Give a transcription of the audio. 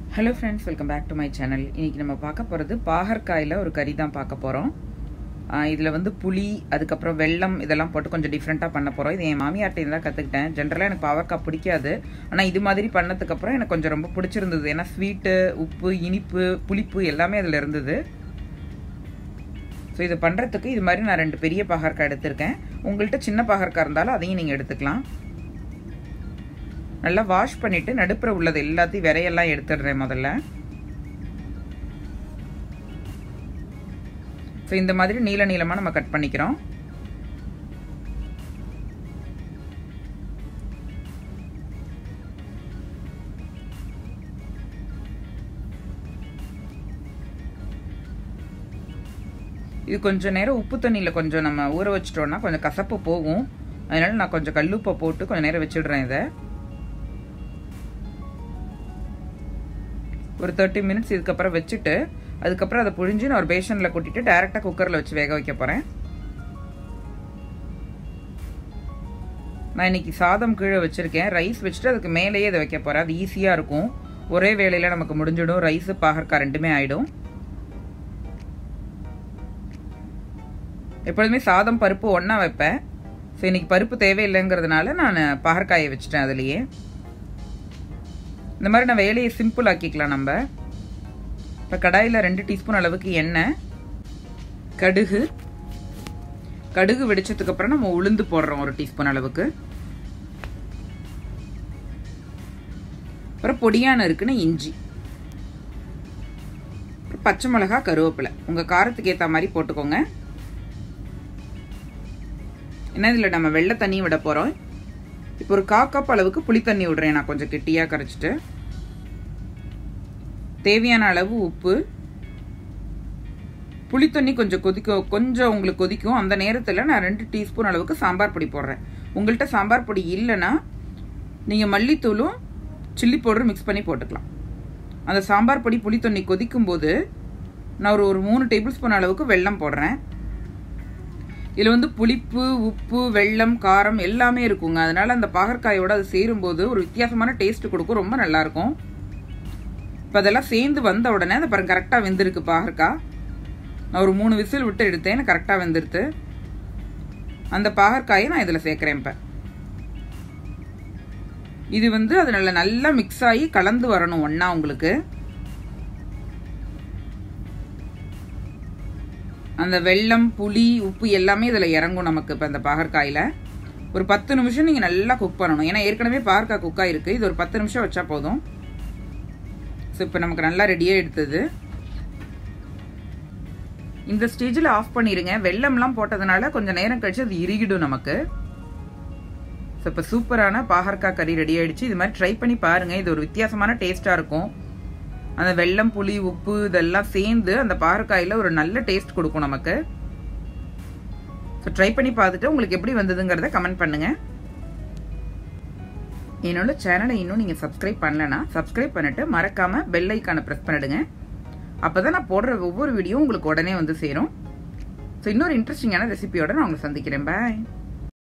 hello friends welcome back to my channel இன்னைக்கு நம்ம பார்க்க போகிறது பாகற்காயில் ஒரு கறி தான் பார்க்க போகிறோம் இதில் வந்து புளி அதுக்கப்புறம் வெல்லம் இதெல்லாம் போட்டு கொஞ்சம் டிஃப்ரெண்ட்டாக பண்ண போகிறோம் இது என் மாமியார்ட்ட தான் கற்றுக்கிட்டேன் ஜென்ரலாக எனக்கு பாவக்காய் பிடிக்காது ஆனால் இது மாதிரி பண்ணதுக்கப்புறம் எனக்கு கொஞ்சம் ரொம்ப பிடிச்சிருந்தது ஏன்னா ஸ்வீட்டு உப்பு இனிப்பு புளிப்பு எல்லாமே அதில் இருந்தது ஸோ இது பண்ணுறதுக்கு இது மாதிரி நான் ரெண்டு பெரிய பாகற்காய் எடுத்திருக்கேன் உங்கள்கிட்ட சின்ன பாகற்காய் இருந்தாலும் அதையும் நீங்கள் எடுத்துக்கலாம் நல்லா வாஷ் பண்ணிவிட்டு நடுப்புற உள்ளது எல்லாத்தையும் விரையெல்லாம் எடுத்துடுறேன் முதல்ல ஸோ இந்த மாதிரி நீள நீளமாக நம்ம கட் பண்ணிக்கிறோம் இது கொஞ்சம் நேரம் உப்பு தண்ணியில் கொஞ்சம் நம்ம ஊற வச்சிட்டோம்னா கொஞ்சம் கசப்பு போகும் அதனால நான் கொஞ்சம் கல்லுப்பை போட்டு கொஞ்சம் நேரம் வச்சிடுறேன் இதை ஒரு தேர்ட்டி மினிட்ஸ் இதுக்கப்புறம் வச்சுட்டு அதுக்கப்புறம் அதை புழிஞ்சு நான் ஒரு பேஷனில் கொட்டிட்டு டேரெக்டாக குக்கரில் வச்சு வேக வைக்க போகிறேன் நான் இன்னைக்கு சாதம் கீழே வச்சுருக்கேன் ரைஸ் வச்சுட்டு அதுக்கு மேலேயே இதை வைக்க போகிறேன் அது ஈஸியாக இருக்கும் ஒரே வேலையில் நமக்கு முடிஞ்சிடும் ரைஸு பாகற்காய் ரெண்டுமே ஆகிடும் எப்பொழுதுமே சாதம் பருப்பு ஒன்றா வைப்பேன் ஸோ இன்னைக்கு பருப்பு தேவையில்லைங்கிறதுனால நான் பாகற்காயை வச்சுட்டேன் அதுலேயே இந்த மாதிரி நான் வேலையை சிம்பிள் ஆக்கிக்கலாம் நம்ம இப்போ கடாயில் ரெண்டு டீஸ்பூன் அளவுக்கு எண்ணெய் கடுகு கடுகு வெடிச்சதுக்கு அப்புறம் நம்ம உளுந்து போடுறோம் ஒரு டீஸ்பூன் அளவுக்கு அப்புறம் பொடியான இருக்குன்னு இஞ்சி பச்சை மிளகா கருவேப்பிலை உங்கள் காரத்துக்கு ஏற்ற மாதிரி போட்டுக்கோங்க என்ன இதில் நம்ம வெள்ளை தண்ணியும் விட போகிறோம் இப்போ ஒரு கா கப் அளவுக்கு புளி தண்ணி விடுறேன் நான் கொஞ்சம் கெட்டியாக கரைச்சிட்டு தேவையான அளவு உப்பு புளி தண்ணி கொஞ்சம் கொதிக்கும் கொஞ்சம் உங்களுக்கு கொதிக்கும் அந்த நேரத்தில் நான் ரெண்டு டீஸ்பூன் அளவுக்கு சாம்பார் பொடி போடுறேன் உங்கள்கிட்ட சாம்பார் பொடி இல்லைன்னா நீங்கள் மல்லித்தூளும் சில்லி பவுடரும் மிக்ஸ் பண்ணி போட்டுக்கலாம் அந்த சாம்பார் பொடி புளி தண்ணி கொதிக்கும் போது நான் ஒரு ஒரு மூணு டேபிள் ஸ்பூன் அளவுக்கு வெல்லம் போடுறேன் இதில் வந்து புளிப்பு உப்பு வெள்ளம் காரம் எல்லாமே இருக்குங்க அதனால அந்த பாகற்காயோட அது சேரும்போது ஒரு வித்தியாசமான டேஸ்ட் கொடுக்கும் ரொம்ப நல்லாயிருக்கும் இப்போ அதெல்லாம் சேர்ந்து வந்த உடனே அதை பாருங்க கரெக்டாக வெந்திருக்கு பாகற்காய் நான் ஒரு மூணு விசில் விட்டு எடுத்தேன் கரெக்டாக வெந்துருது அந்த பாகற்காயை நான் இதில் சேர்க்குறேன் இப்போ இது வந்து அதனால நல்லா மிக்ஸ் ஆகி கலந்து வரணும் ஒன்றா உங்களுக்கு அந்த வெல்லம் புளி உப்பு எல்லாமே இதில் இறங்கும் நமக்கு இப்போ இந்த பாகற்காயில் ஒரு பத்து நிமிஷம் நீங்கள் நல்லா குக் பண்ணணும் ஏன்னா ஏற்கனவே பாகற்காய் குக் ஆகிருக்கு இது ஒரு பத்து நிமிஷம் வச்சா போதும் ஸோ இப்போ நமக்கு நல்லா ரெடியாக எடுத்தது இந்த ஸ்டேஜில் ஆஃப் பண்ணிடுங்க வெள்ளம்லாம் போட்டதுனால கொஞ்சம் நேரம் கழிச்சு அது இறுகிடும் நமக்கு ஸோ இப்போ சூப்பரான பாகற்காய் கறி ரெடி ஆகிடுச்சு இது மாதிரி ட்ரை பண்ணி பாருங்கள் இது ஒரு வித்தியாசமான டேஸ்ட்டாக இருக்கும் அந்த வெள்ளம் புளி உப்பு இதெல்லாம் சேர்ந்து அந்த பாகற்காயில் ஒரு நல்ல டேஸ்ட் கொடுக்கும் நமக்கு ஸோ ட்ரை பண்ணி பார்த்துட்டு உங்களுக்கு எப்படி வந்ததுங்கிறத கமெண்ட் பண்ணுங்கள் என்னோட சேனலை இன்னும் நீங்கள் சப்ஸ்கிரைப் பண்ணலன்னா சப்ஸ்கிரைப் பண்ணிட்டு மறக்காமல் பெல் ஐக்கானை ப்ரெஸ் பண்ணிடுங்க அப்போ தான் நான் போடுற ஒவ்வொரு வீடியோ உங்களுக்கு உடனே வந்து சேரும் ஸோ இன்னொரு இன்ட்ரெஸ்டிங்கான ரெசிபியோட நான் உங்களை சந்திக்கிறேன் பாய்